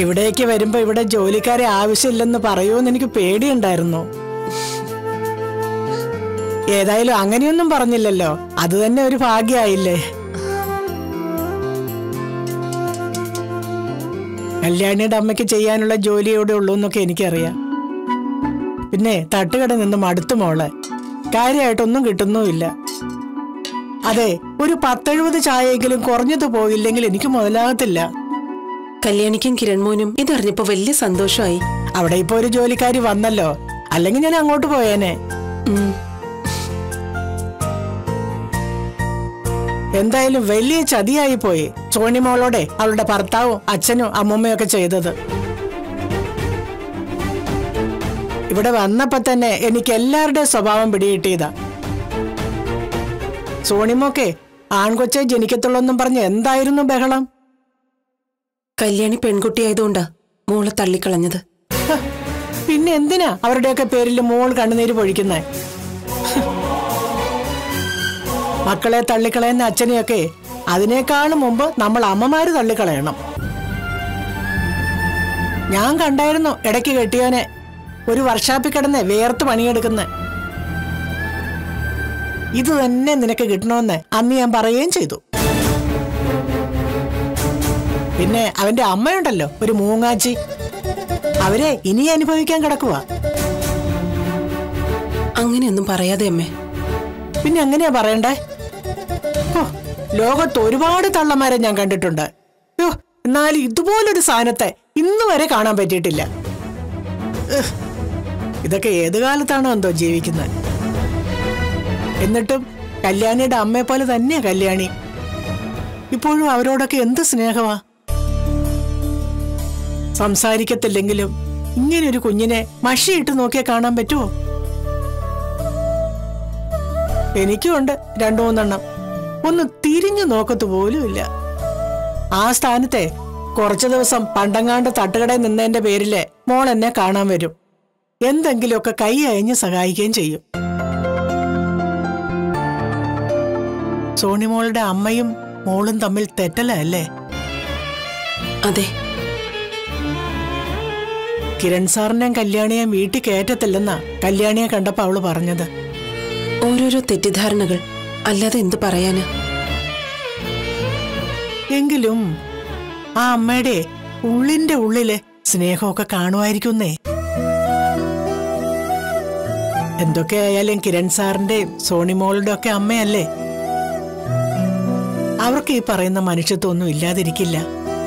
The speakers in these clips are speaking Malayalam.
ഇവിടേക്ക് വരുമ്പോ ഇവിടെ ജോലിക്കാരെ ആവശ്യമില്ലെന്ന് പറയൂന്ന് എനിക്ക് പേടിയുണ്ടായിരുന്നു ഏതായാലും അങ്ങനെയൊന്നും പറഞ്ഞില്ലല്ലോ അത് തന്നെ ഒരു ഭാഗ്യായില്ലേ കല്യാണിയുടെ അമ്മയ്ക്ക് ചെയ്യാനുള്ള ജോലി എവിടെ ഉള്ളൂ എന്നൊക്കെ എനിക്കറിയാം പിന്നെ തട്ടുകട നിന്ന് മടുത്തു മോളെ കാര്യമായിട്ടൊന്നും കിട്ടുന്നുമില്ല അതെ ഒരു പത്തെഴുപത് ചായയെങ്കിലും കുറഞ്ഞത് പോയില്ലെങ്കിൽ എനിക്ക് മുതലാകത്തില്ല കല്യാണിക്കും കിരൺമോനും ഇതറിഞ്ഞപ്പോ വലിയ സന്തോഷമായി അവിടെ ഇപ്പൊ ഒരു ജോലിക്കാരി വന്നല്ലോ അല്ലെങ്കിൽ ഞാൻ അങ്ങോട്ട് പോയേനെ ഉം. എന്തായാലും വലിയ ചതിയായി പോയി സോണിമോളോടെ അവളുടെ ഭർത്താവും അച്ഛനും അമ്മൂമ്മയും ഒക്കെ ചെയ്തത് ഇവിടെ വന്നപ്പോ തന്നെ എനിക്ക് എല്ലാവരുടെയും സ്വഭാവം പിടികിട്ടിയതാ സോണിമോക്കെ ആൺകൊച്ചെ ജനിക്കത്തുള്ളൂന്നും പറഞ്ഞ് എന്തായിരുന്നു ബഹളം കല്യാണി പെൺകുട്ടിയായതുകൊണ്ടാ മോളെ തള്ളിക്കളഞ്ഞത് ഹ, പിന്നെ എന്തിനാ അവരുടെയൊക്കെ പേരിൽ മോൾ കണ്ണുനീര് പൊഴിക്കുന്നേ മക്കളെ തള്ളിക്കളയുന്ന അച്ഛനെയൊക്കെ അതിനേക്കാളും മുമ്പ് നമ്മൾ അമ്മമാര് തള്ളിക്കളയണം ഞാൻ കണ്ടായിരുന്നു ഇടയ്ക്ക് കെട്ടിയോനെ ഒരു വർഷാപ്പിൽ കിടന്ന് വേർത്ത് പണിയെടുക്കുന്ന ഇത് തന്നെ നിനക്ക് കിട്ടണമെന്ന് അന്ന് ഞാൻ പറയുകയും ചെയ്തു പിന്നെ അവന്റെ അമ്മയുണ്ടല്ലോ ഒരു മൂങ്ങാച്ചി അവരെ ഇനി അനുഭവിക്കാൻ കിടക്കുവാ അങ്ങനെയൊന്നും പറയാതെ അമ്മേ പിന്നെ എങ്ങനെയാ പറയണ്ടേ ഓ ലോകത്ത് ഒരുപാട് തള്ളമാരെ ഞാൻ കണ്ടിട്ടുണ്ട് യോ എന്നാൽ ഇതുപോലൊരു സാധനത്തെ ഇന്ന് വരെ കാണാൻ പറ്റിയിട്ടില്ല ഉഹ്, ഇതൊക്കെ ഏത് കാലത്താണോ എന്തോ ജീവിക്കുന്നത് എന്നിട്ടും കല്യാണിയുടെ അമ്മയെ പോലെ തന്നെയാ കല്യാണി ഇപ്പോഴും അവരോടൊക്കെ എന്ത് സ്നേഹമാ സംസാരിക്കത്തില്ലെങ്കിലും ഇങ്ങനൊരു കുഞ്ഞിനെ മഷിയിട്ട് നോക്കിയാൽ കാണാൻ പറ്റുമോ എനിക്കുമുണ്ട് രണ്ടു മൂന്നെണ്ണം ഒന്ന് തിരിഞ്ഞു നോക്കത്തു പോലുമില്ല ആ സ്ഥാനത്തെ കുറച്ചു ദിവസം പണ്ടങ്ങാണ്ട് തട്ടുകടയിൽ നിന്നതിന്റെ പേരില് മോൾ എന്നെ കാണാൻ വരും എന്തെങ്കിലുമൊക്കെ കൈ അയഞ്ഞ് സഹായിക്കുകയും ചെയ്യും സോണിമോളുടെ അമ്മയും മോളും തമ്മിൽ തെറ്റലല്ലേ അതെ കിരൺ സാറിനെയും കല്യാണിയെയും വീട്ടിൽ കയറ്റത്തില്ലെന്നാ കല്യാണിയെ കണ്ടപ്പോ അവള് പറഞ്ഞത് ഓരോരോ തെറ്റിദ്ധാരണകൾ അല്ലാതെ എന്തു പറയാനാ എങ്കിലും ആ അമ്മയുടെ ഉള്ളിന്റെ ഉള്ളില് സ്നേഹമൊക്കെ കാണുമായിരിക്കുന്നേ എന്തൊക്കെ ആയാലും കിരൺ സാറിന്റെയും സോണിമോളുടെ ഒക്കെ അമ്മയല്ലേ അവർക്ക് ഈ പറയുന്ന മനുഷ്യത്വം ഒന്നും ഇല്ലാതിരിക്കില്ല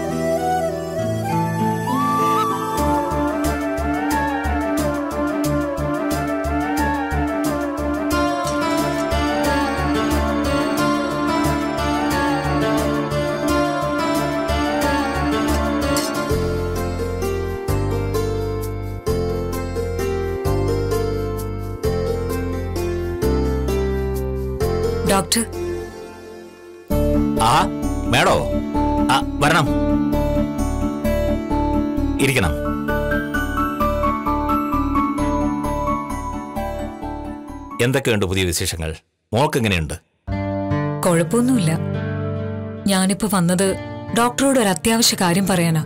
ഡോക്ടർ ആ മേഡോ ആ വരണം ഇരിക്കണം എന്തൊക്കെയുണ്ട് പുതിയ വിശേഷങ്ങൾ മോൾക്ക് എങ്ങനെയുണ്ട് കുഴപ്പമൊന്നുമില്ല ഞാനിപ്പോ വന്നത് ഡോക്ടറോട് ഒരു അത്യാവശ്യ കാര്യം പറയാനാ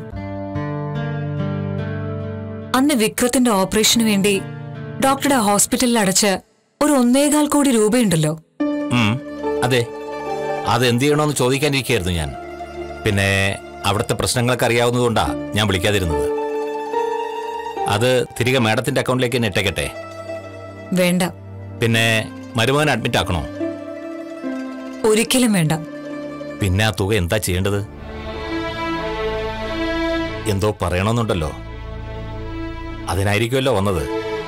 അന്ന് വിക്രത്തിന്റെ ഓപ്പറേഷന് വേണ്ടി ഡോക്ടറുടെ ഹോസ്പിറ്റലിൽ അടച്ച് ഒരു ഒന്നേകാൽ കോടി രൂപയുണ്ടല്ലോ ഉം, അതെ അത് എന്ത് ചെയ്യണമെന്ന് ചോദിക്കാനിരിക്കുകയായിരുന്നു ഞാൻ പിന്നെ അവിടുത്തെ പ്രശ്നങ്ങളൊക്കെ അറിയാവുന്നതുകൊണ്ടാ ഞാൻ വിളിക്കാതിരുന്നത് അത് തിരികെ മാഡത്തിന്റെ അക്കൗണ്ടിലേക്ക് തന്നെ ഇട്ടേക്കട്ടെ വേണ്ട പിന്നെ മരുമകൻ അഡ്മിറ്റ് ആക്കണോ ഒരിക്കലും വേണ്ട പിന്നെ ആ തുക എന്താ ചെയ്യേണ്ടത് എന്തോ പറയണമെന്നുണ്ടല്ലോ അതിനായിരിക്കുമല്ലോ വന്നത്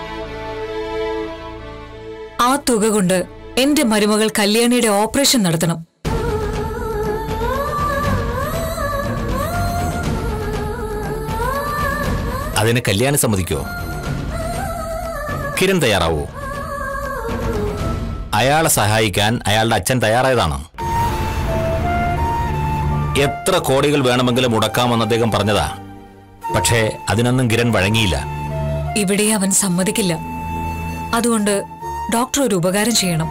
ആ തുക കൊണ്ട് എന്റെ മരുമകൾ കല്യാണിയുടെ ഓപ്പറേഷൻ നടത്തണം അതിന് കല്യാണം സമ്മതിക്കോ കിരൺ തയ്യാറാവോ അയാളെ സഹായിക്കാൻ അയാളുടെ അച്ഛൻ തയ്യാറായതാണോ എത്ര കോടികൾ വേണമെങ്കിലും മുടക്കാമെന്ന് അദ്ദേഹം പറഞ്ഞതാ പക്ഷേ അതിനൊന്നും കിരൺ വഴങ്ങിയില്ല ഇവിടെ അവൻ സമ്മതിക്കില്ല അതുകൊണ്ട് ഡോക്ടർ ഒരു ഉപകാരം ചെയ്യണം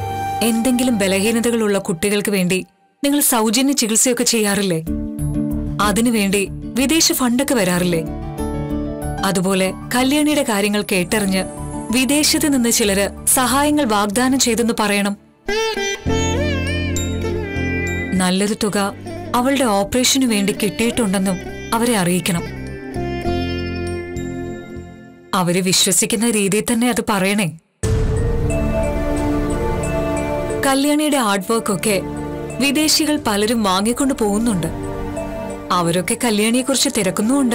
എന്തെങ്കിലും ബലഹീനതകളുള്ള കുട്ടികൾക്ക് വേണ്ടി നിങ്ങൾ സൗജന്യ ചികിത്സയൊക്കെ ചെയ്യാറില്ലേ അതിനുവേണ്ടി വിദേശ ഫണ്ടൊക്കെ വരാറില്ലേ അതുപോലെ കല്യാണിയുടെ കാര്യങ്ങൾ കേട്ടറിഞ്ഞ് വിദേശത്ത് നിന്ന് ചിലര് സഹായങ്ങൾ വാഗ്ദാനം ചെയ്തെന്ന് പറയണം നല്ലൊരു തുക അവളുടെ ഓപ്പറേഷനു വേണ്ടി കിട്ടിയിട്ടുണ്ടെന്നും അവരെ അറിയിക്കണം അവര് വിശ്വസിക്കുന്ന രീതിയിൽ തന്നെ അത് പറയണേ കല്യാണിയുടെ ആർട്ട് വർക്കൊക്കെ വിദേശികൾ പലരും വാങ്ങിക്കൊണ്ട് പോകുന്നുണ്ട് അവരൊക്കെ കല്യാണിയെക്കുറിച്ച് തിരക്കുന്നുമുണ്ട്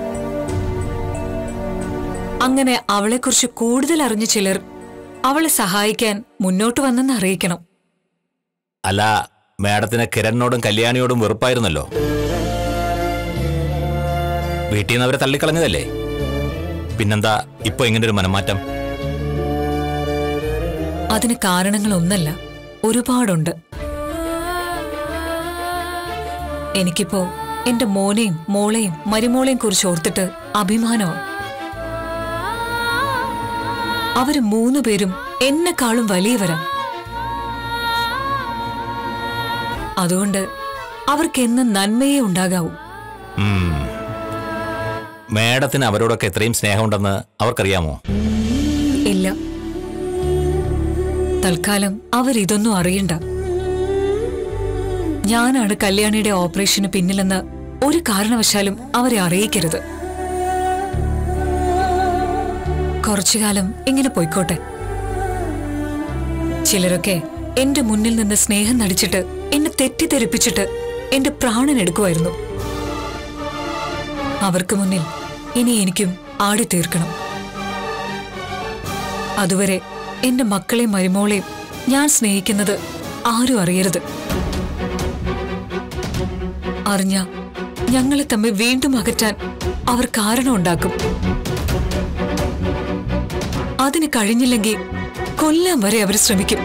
അങ്ങനെ അവളെക്കുറിച്ച് കൂടുതൽ അറിഞ്ഞ ചിലർ അവളെ സഹായിക്കാൻ മുന്നോട്ട് വന്നെന്ന് അറിയിക്കണം അല്ല മാഡത്തിന് കിരണിനോടും കല്യാണിയോടും വെറുപ്പായിരുന്നല്ലോ വീട്ടിൽ നിന്ന് അവരെ തള്ളിക്കളഞ്ഞതല്ലേ പിന്നെന്താ ഇപ്പൊ ഇങ്ങനൊരു മനംമാറ്റം അതിന് കാരണങ്ങളൊന്നല്ല ഒരുപാടുണ്ട് എനിക്കിപ്പോ എന്റെ മോനെയും മോളെയും മരുമോളെയും കുറിച്ച് ഓർത്തിട്ട് അഭിമാനമാണ് അവര് മൂന്നുപേരും എന്നെക്കാളും വലിയവരാ അതുകൊണ്ട് അവർക്കെന്നും നന്മയേ ഉണ്ടാകാവൂ ഉം. മാഡത്തിന് അവരോടൊക്കെ എത്രയും സ്നേഹമുണ്ടെന്ന് അവർക്കറിയാമോ ഇല്ല തൽക്കാലം അവരിതൊന്നും അറിയണ്ട ഞാനാണ് കല്യാണിയുടെ ഓപ്പറേഷന് പിന്നിലെന്ന് ഒരു കാരണവശാലും അവരെ അറിയിക്കരുത് കുറച്ചുകാലം ഇങ്ങനെ പോയിക്കോട്ടെ ചിലരൊക്കെ എന്റെ മുന്നിൽ നിന്ന് സ്നേഹം നടിച്ചിട്ട് എന്നെ തെറ്റിദ്ധരിപ്പിച്ചിട്ട് എന്റെ പ്രാണൻ എടുക്കുമായിരുന്നു അവർക്ക് മുന്നിൽ ഇനി എനിക്കും ആടി തീർക്കണം അതുവരെ എന്റെ മക്കളെയും മരുമോളെയും ഞാൻ സ്നേഹിക്കുന്നത് ആരും അറിയരുത് അറിഞ്ഞ ഞങ്ങളെ തമ്മിൽ വീണ്ടും അകറ്റാൻ അവർ കാരണം ഉണ്ടാക്കും അതിന് കഴിഞ്ഞില്ലെങ്കിൽ കൊല്ലാൻ വരെ അവർ ശ്രമിക്കും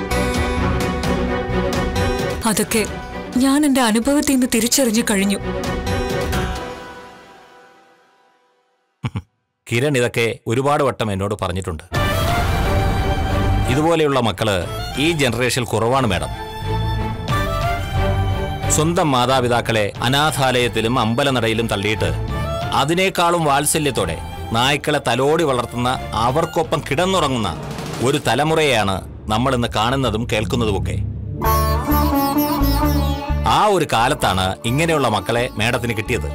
അതൊക്കെ ഞാൻ എന്റെ അനുഭവത്തിൽ നിന്ന് തിരിച്ചറിഞ്ഞു കഴിഞ്ഞു കിരൺ ഇതൊക്കെ ഒരുപാട് വട്ടം എന്നോട് പറഞ്ഞിട്ടുണ്ട് ഇതുപോലെയുള്ള മക്കള് ഈ ജനറേഷനിൽ കുറവാണ് മാഡം സ്വന്തം മാതാപിതാക്കളെ അനാഥാലയത്തിലും അമ്പലനടയിലും തള്ളിയിട്ട് അതിനേക്കാളും വാത്സല്യത്തോടെ നായ്ക്കളെ തലോടി വളർത്തുന്ന അവർക്കൊപ്പം കിടന്നുറങ്ങുന്ന ഒരു തലമുറയെയാണ് നമ്മൾ ഇന്ന് കാണുന്നതും കേൾക്കുന്നതുമൊക്കെ ആ ഒരു കാലത്താണ് ഇങ്ങനെയുള്ള മക്കളെ മേഡത്തിന് കിട്ടിയത്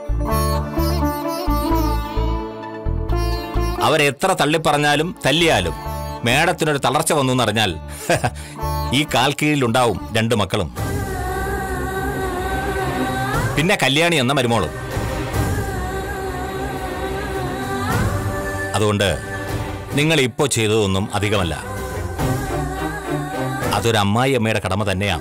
അവരെത്ര തള്ളിപ്പറഞ്ഞാലും തല്ലിയാലും മേഡത്തിനൊരു തളർച്ച വന്നു എന്നറിഞ്ഞാൽ ഈ കാൽ കീഴിലുണ്ടാവും രണ്ട് മക്കളും പിന്നെ കല്യാണി എന്ന മരുമോളും അതുകൊണ്ട് നിങ്ങൾ ഇപ്പോ ചെയ്തതൊന്നും അധികമല്ല അതൊരു അമ്മായി അമ്മയുടെ കടമ തന്നെയാണ്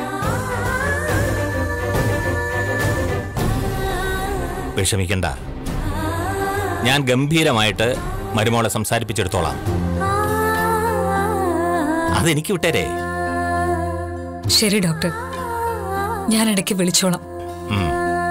വിഷമിക്കണ്ട ഞാൻ ഗംഭീരമായിട്ട് മരുമോളെ സംസാരിപ്പിച്ചെടുത്തോളാം അതെനിക്ക് വിട്ടേരേ ശരി ഡോക്ടർ ഞാൻ ഇടയ്ക്ക് വിളിച്ചോളാം ഉം.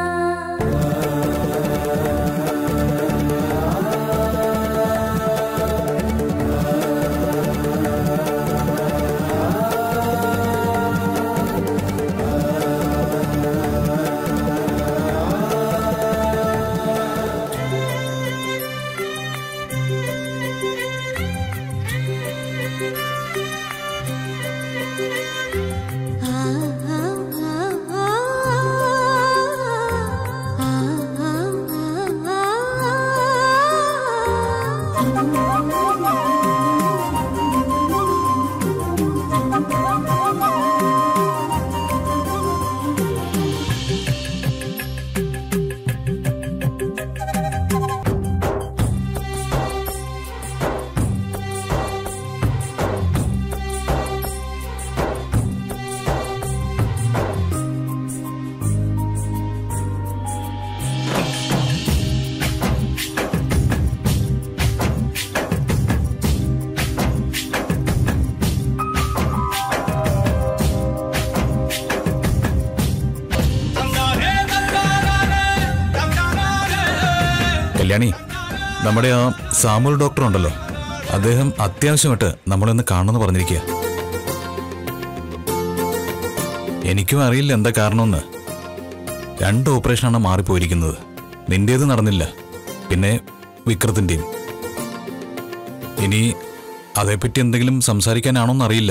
കല്യാണി നമ്മുടെ ആ സാമുൽ ഡോക്ടർ ഉണ്ടല്ലോ അദ്ദേഹം അത്യാവശ്യമായിട്ട് നമ്മളൊന്ന് കാണണമെന്ന് പറഞ്ഞിരിക്കുക എനിക്കും അറിയില്ല എന്താ കാരണമെന്ന് രണ്ട് ഓപ്പറേഷനാണ് മാറിപ്പോയിരിക്കുന്നത് നിന്റേത് നടന്നില്ല പിന്നെ വിക്രത്തിന്റെയും ഇനി അതേപ്പറ്റി എന്തെങ്കിലും സംസാരിക്കാനാണോന്ന് അറിയില്ല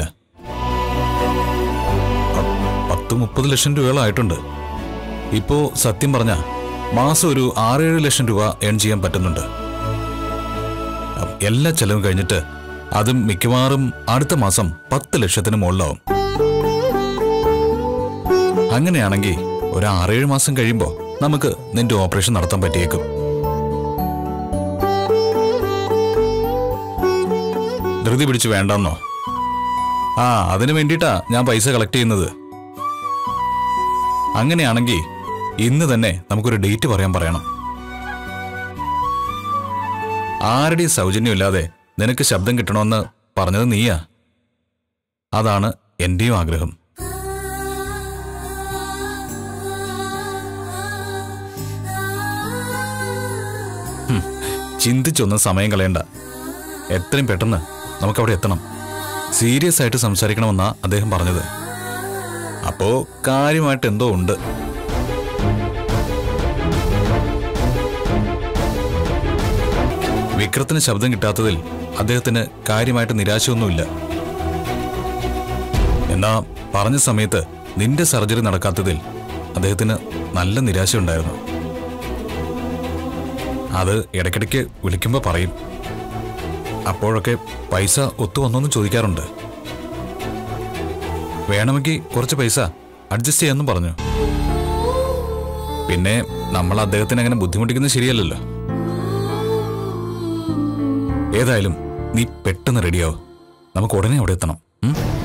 പ- പത്ത് മുപ്പത് ലക്ഷം രൂപകളായിട്ടുണ്ട് ഇപ്പോ സത്യം പറഞ്ഞ മാസം ഒരു ആറേഴ് ലക്ഷം രൂപ ഏൺ ചെയ്യാൻ പറ്റുന്നുണ്ട് അ- എല്ലാ ചെലവും കഴിഞ്ഞിട്ട് അതും മിക്കവാറും അടുത്ത മാസം പത്ത് ലക്ഷത്തിന് മുകളിലാവും അങ്ങനെയാണെങ്കിൽ ഒരു ആറേഴ് മാസം കഴിയുമ്പോൾ നമുക്ക് നിന്റെ ഓപ്പറേഷൻ നടത്താൻ പറ്റിയേക്കും ധൃതി പിടിച്ച് വേണ്ടെന്നോ ആ അതിനു വേണ്ടിയിട്ടാ ഞാൻ പൈസ കളക്ട് ചെയ്യുന്നത് അങ്ങനെയാണെങ്കിൽ ഇന്ന് തന്നെ നമുക്കൊരു ഡേറ്റ് പറയാൻ പറയണം ആരുടെയും സൗജന്യമില്ലാതെ നിനക്ക് ശബ്ദം കിട്ടണമെന്ന് പറഞ്ഞത് നീയാ അതാണ് എന്റെയും ആഗ്രഹം ഹും, ചിന്തിച്ചൊന്നും സമയം കളയണ്ട എത്രയും പെട്ടെന്ന് നമുക്കവിടെ എത്തണം സീരിയസ് ആയിട്ട് സംസാരിക്കണമെന്നാ അദ്ദേഹം പറഞ്ഞത് അപ്പോ കാര്യമായിട്ട് എന്തോ ഉണ്ട് വിക്രത്തിന് ശബ്ദം കിട്ടാത്തതിൽ അദ്ദേഹത്തിന് കാര്യമായിട്ട് നിരാശയൊന്നുമില്ല എന്നാ പറഞ്ഞ സമയത്ത് നിന്റെ സർജറി നടക്കാത്തതിൽ അദ്ദേഹത്തിന് നല്ല നിരാശയുണ്ടായിരുന്നു അത് ഇടയ്ക്കിടയ്ക്ക് വിളിക്കുമ്പോൾ പറയും അപ്പോഴൊക്കെ പൈസ ഒത്തു വന്നോന്നും ചോദിക്കാറുണ്ട് വേണമെങ്കിൽ കുറച്ച് പൈസ അഡ്ജസ്റ്റ് ചെയ്യാമെന്നും പറഞ്ഞു പിന്നെ നമ്മൾ അദ്ദേഹത്തിന് അങ്ങനെ ബുദ്ധിമുട്ടിക്കുന്നത് ശരിയല്ലല്ലോ ഏതായാലും നീ പെട്ടെന്ന് റെഡിയാവും നമുക്ക് ഉടനെ അവിടെ എത്തണം ഉം?